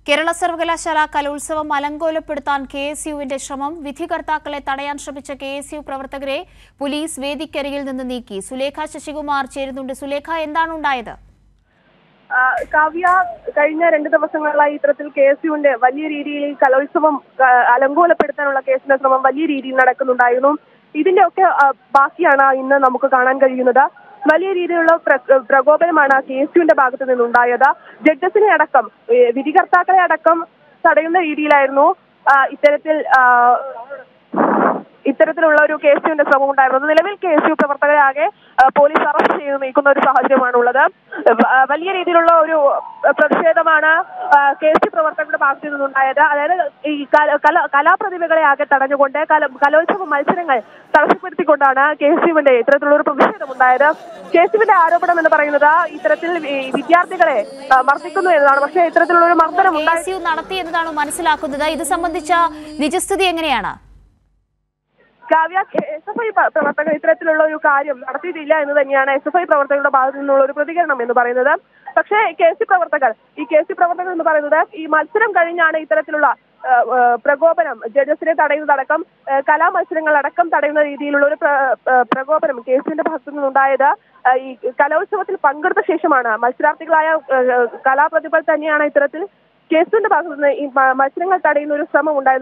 കേരള സർവകലാശാല കലോത്സവം അലങ്കോലപ്പെടുത്താൻ K S യുവിന്റെ ശ്രമം വിധികർത്താക്കളെ തടയാൻ ശ്രമിച്ച കെ എസ് യു പ്രവർത്തകരെ പോലീസ് വേദിക്കരികിൽ നിന്ന് നീക്കി സുലേഖ ശശികുമാർ ചേരുന്നുണ്ട് സുലേഖ എന്താണ് ഉണ്ടായത് ആ, കാവ്യ കഴിഞ്ഞ രണ്ട് ദിവസങ്ങളിലായി ഇത്തരത്തിൽ കെ എസ് യുവിന്റെ വലിയ രീതിയിൽ ഈ കലോത്സവം ആ, അലങ്കോലപ്പെടുത്താനുള്ള കേസിന്റെ ശ്രമം വലിയ രീതിയിൽ നടക്കുന്നുണ്ടായിരുന്നു ഇതിന്റെ ഒക്കെ ആ, ബാക്കിയാണ് ഇന്ന് നമുക്ക് കാണാൻ കഴിയുന്നത് വലിയ രീതിയിലുള്ള പ്ര- പ്രകോപനമാണ് കെ എസ് യുവിന്റെ ഭാഗത്ത് നിന്നുണ്ടായത് ജഡ്ജസിനെ അടക്കം ഏ, വിധികർത്താക്കളെ അടക്കം തടയുന്ന രീതിയിലായിരുന്നു ആ, ഇത്തരത്തിൽ ആ, ഇത്തരത്തിലുള്ള ഒരു കെ എസ് യുവിന്റെ ശ്രമം ഉണ്ടായിരുന്നത് നിലവിൽ കെ എസ് യു പ്രവർത്തകരെ ആകെ ആ, പോലീസ് അറസ്റ്റ് ചെയ്ത് നീക്കുന്ന ഒരു സാഹചര്യമാണുള്ളത് ആ, വലിയ രീതിയിലുള്ള ഒരു പ്രതിഷേധമാണ് കെ എസ് യു പ്രവർത്തകരുടെ ഭാഗത്തു നിന്നുണ്ടായത് അതായത് ഈ കല- കല- കലാപ്രതിഭകളെ ആകെ തടഞ്ഞുകൊണ്ട് കല കലോത്സവ മത്സരങ്ങൾ തടസ്സപ്പെടുത്തിക്കൊണ്ടാണ് കെ എസ് യുവിന്റെ ഇത്തരത്തിലുള്ള ഒരു പ്രതിഷേധം ഉണ്ടായത് കെ എസ് യുവിന്റെ ആരോപണം എന്ന് പറയുന്നത് ഇത്തരത്തിൽ ഈ വിദ്യാർത്ഥികളെ ആ, മർദ്ദിക്കുന്നു എന്നതാണ് പക്ഷേ ഇത്തരത്തിലുള്ള ഒരു മർദ്ദനം കെ ഉണ്ടായി എസ് യു നടത്തി എന്നതാണ് മനസ്സിലാക്കുന്നത് ഇത് സംബന്ധിച്ച നിജസ്ഥിതി എങ്ങനെയാണ് കാവ്യ എസ് എഫ് ഐ പ്രവർത്തകർ ഇത്തരത്തിലുള്ള ഒരു കാര്യം നടത്തിയിട്ടില്ല എന്ന് തന്നെയാണ് എസ് എഫ് ഐ പ്രവർത്തകരുടെ ഭാഗത്തു നിന്നുള്ള ഒരു പ്രതികരണം എന്ന് പറയുന്നത് പക്ഷേ കെ സി പ്രവർത്തകർ ഈ കെ സി പ്രവർത്തകർ എന്ന് പറയുന്നത് ഈ മത്സരം കഴിഞ്ഞാണ് ഇത്തരത്തിലുള്ള ആ, ആ, പ്രകോപനം ജഡ്ജസിനെ തടയുന്നതടക്കം ആ, കലാമത്സരങ്ങൾ അടക്കം തടയുന്ന രീതിയിലുള്ള ഒരു പ്ര- ആ, പ്രകോപനം കെ സിന്റെ ഭാഗത്തു നിന്നുണ്ടായത് ആ, ഈ കലോത്സവത്തിൽ പങ്കെടുത്ത ശേഷമാണ് മത്സരാർത്ഥികളായ ആ, കലാപ്രതിഭകൾ തന്നെയാണ് ഇത്തരത്തിൽ കെ സിന്റെ ഭാഗത്തു നിന്ന് ഈ മ- മത്സരങ്ങൾ തടയുന്ന ഒരു ശ്രമം ഉണ്ടായത്